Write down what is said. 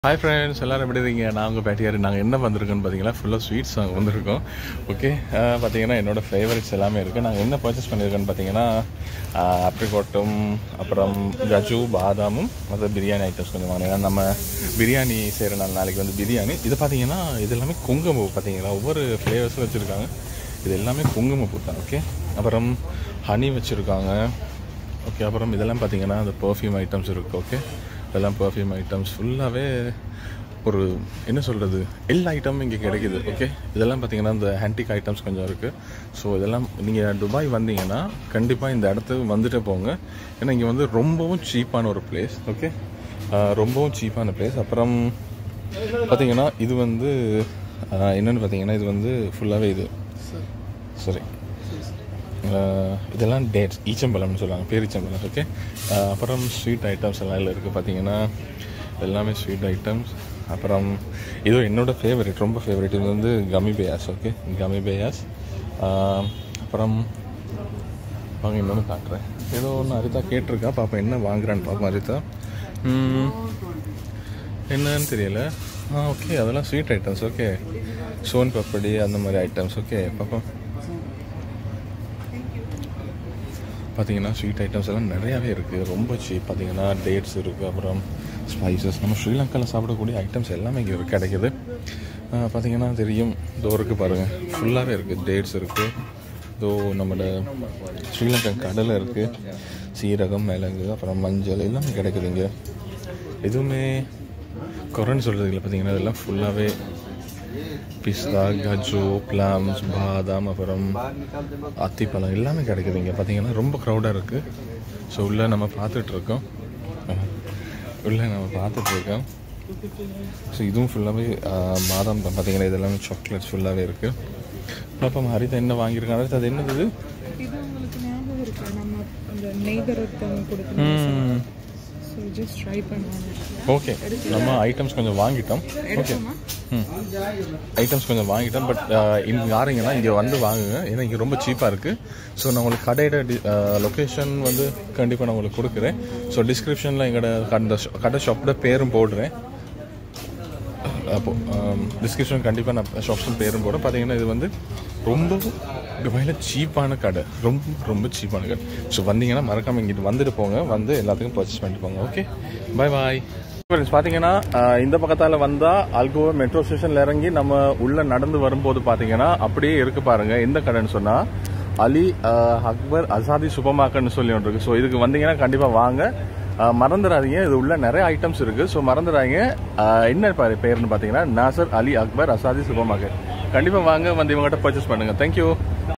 Hi friends எல்லாரும் எப்படி இருக்கீங்க நான் உங்கள் பேட்டியார் நாங்கள் என்ன வந்திருக்கோன்னு பார்த்தீங்கன்னா ஃபுல்லாக ஸ்வீட்ஸ் நாங்கள் வந்திருக்கோம் ஓகே பார்த்தீங்கன்னா என்னோடய ஃபேவரட்ஸ் எல்லாமே இருக்குது நாங்கள் என்ன பர்ச்சேஸ் பண்ணியிருக்கோன்னு பார்த்தீங்கன்னா அப்ரிகோட்டும் அப்புறம் கஜு பாதாமும் மற்ற பிரியாணி ஐட்டம்ஸ் கொஞ்சம் வாங்கினேன் ஏன்னா நம்ம பிரியாணி செய்கிற நாள் நாளைக்கு வந்து பிரியாணி இது பார்த்தீங்கன்னா இது எல்லாமே குங்குமப்பூ பார்த்தீங்கன்னா ஒவ்வொரு ஃப்ளேவர்ஸும் வச்சுருக்காங்க இது எல்லாமே குங்குமப்பூ தான் ஓகே அப்புறம் ஹனி வச்சுருக்காங்க ஓகே அப்புறம் இதெல்லாம் பார்த்தீங்கன்னா அந்த பர்ஃப்யூம் ஐட்டம்ஸ் இருக்குது ஓகே இதெல்லாம் பர்ஃப்யூம் ஐட்டம்ஸ் ஃபுல்லாகவே ஒரு என்ன சொல்கிறது எல்லா ஐட்டமும் இங்கே கிடைக்குது ஓகே இதெல்லாம் பார்த்தீங்கன்னா இந்த ஹேண்டிக் ஐட்டம்ஸ் கொஞ்சம் இருக்குது ஸோ இதெல்லாம் நீங்கள் துபாய் வந்தீங்கன்னா கண்டிப்பாக இந்த இடத்துக்கு வந்துட்டு போங்க ஏன்னா இங்கே வந்து ரொம்பவும் சீப்பான ஒரு பிளேஸ் ஓகே ரொம்பவும் சீப்பான பிளேஸ் அப்புறம் பார்த்தீங்கன்னா இது வந்து ஆஹ், என்னன்னு பார்த்தீங்கன்னா இது வந்து ஃபுல்லாகவே இது சரி ஆஹ் இதெல்லாம் டேட்ஸ் ஈச்சம்பழம்னு சொல்லுவாங்க பேரிச்சம்பழம் ஓகே அப்புறம் ஸ்வீட் ஐட்டம்ஸ் எல்லாம் இதில் இருக்குது பார்த்தீங்கன்னா எல்லாமே ஸ்வீட் ஐட்டம்ஸ் அப்புறம் இது என்னோட ஃபேவரட் ரொம்ப ஃபேவரட் இது வந்து கமி பேயாஸ் ஓகே கமி பேயாஸ் அப்புறம் வாங்க இன்னொன்று காட்டுறேன் ஏதோ ஒன்று அரிதா கேட்டிருக்கா பாப்பா என்ன வாங்குறான்னு பார்ப்போம் அரிதா ம், என்னன்னு தெரியல ஆ ஓகே அதெல்லாம் sweet items okay son papdi அந்த மாதிரி ஐட்டம்ஸ் ஓகே பார்ப்போம் பார்த்தீங்கன்னா ஸ்வீட் ஐட்டம்ஸ் எல்லாம் நிறையாவே இருக்குது ரொம்ப சீப் பார்த்தீங்கன்னா டேட்ஸ் இருக்குது அப்புறம் ஸ்பைசஸ் நம்ம ஸ்ரீலங்காவில் சாப்பிடக்கூடிய ஐட்டம்ஸ் எல்லாமே இங்கே கிடைக்குது ஆஹ் பார்த்தீங்கன்னா தெரியும் இதோ இருக்குது பாருங்கள் ஃபுல்லாகவே இருக்குது டேட்ஸ் இருக்குது இதோ நம்மளோட ஸ்ரீலங்கன் கடலை இருக்குது சீரகம் மிளகு அப்புறம் மஞ்சள் எல்லாமே கிடைக்குது இங்கே எதுவுமே குறைன்னு சொல்கிறது இல்லை பார்த்தீங்கன்னா இதெல்லாம் ஃபுல்லாகவே பிஸ்தா கஜு பிளாம்ஸ் பாதாம் அப்புறம் அத்திப்பழம் எல்லாமே கிடைக்குது இங்கே பார்த்தீங்கன்னா ரொம்ப க்ரௌடாக இருக்குது ஸோ உள்ளே நம்ம பார்த்துட்டு இருக்கோம் உள்ளே நம்ம பார்த்துட்டு இருக்கோம் ஸோ இதுவும் ஃபுல்லாகவே பாதாம் தான் பார்த்தீங்கன்னா இது எல்லாமே சாக்லேட்ஸ் ஃபுல்லாகவே இருக்குது பாப்பா ஹரிதா என்ன வாங்கியிருக்காங்க ஹரிதா, அது என்னது இது? இது உங்களுக்கு ஞாபகம் இருக்கா நம்ம அந்த நெய்தரத்தம் கொடுத்தோம் ஸோ ஜஸ்ட் ட்ரை பண்ணுவாங்க ஓகே நம்ம ஐட்டம்ஸ் கொஞ்சம் வாங்கிட்டோம் ஓகே ம் ஐட்டம்ஸ் கொஞ்சம் வாங்கிட்டோம் பட் இங்கே யாருங்கன்னா இங்கே வந்து வாங்குங்க ஏன்னா இங்கே ரொம்ப சீப்பாக இருக்குது ஸோ நான் உங்களுக்கு கடையோட லொக்கேஷன் வந்து கண்டிப்பாக நான் உங்களுக்கு கொடுக்குறேன் ஸோ டிஸ்கிரிப்ஷனில் எங்களோட கடை கடை ஷாப்போட பேரும் போடுறேன் அப்போ டிஸ்கிரிப்ஷன் கண்டிப்பாக நான் ஷாப்ஸும் பேரும் போட பார்த்தீங்கன்னா இது வந்து ரொம்ப துபாயில் சீப்பான கடை ரொம்ப ரொம்ப சீப்பான கடை ஸோ வந்தீங்கன்னா மறக்காமல் இங்கிட்டு வந்துட்டு போங்க வந்து எல்லாத்துக்கும் பர்ச்சேஸ் பண்ணிட்டு போங்க ஓகே பை பாய் ஃப்ரெண்ட்ஸ் பார்த்தீங்கன்னா அஹ், இந்த பக்கத்தால் வந்தால் அல்கோவா மெட்ரோ ஸ்டேஷனில் இறங்கி நம்ம உள்ளே நடந்து வரும்போது பார்த்தீங்கன்னா அப்படியே இருக்கு பாருங்க எந்த கடைன்னு சொன்னால் அலி அஹ், அக்பர் அசாதி சூப்பர் மார்க்கெட்னு சொல்லி ஒன்று இருக்குது ஸோ இதுக்கு வந்தீங்கன்னா கண்டிப்பாக வாங்க அஹ், மறந்துடாதீங்க இது உள்ள நிறைய ஐட்டம்ஸ் இருக்கு ஸோ மறந்துடாதீங்க அஹ், என்ன பே- பேருன்னு பார்த்தீங்கன்னா நாசர் அலி அக்பர் அசாதி சூப்பர் மார்க்கெட் கண்டிப்பாக வாங்க வந்து இவங்ககிட்ட பர்ச்சேஸ் பண்ணுங்க தேங்க்யூ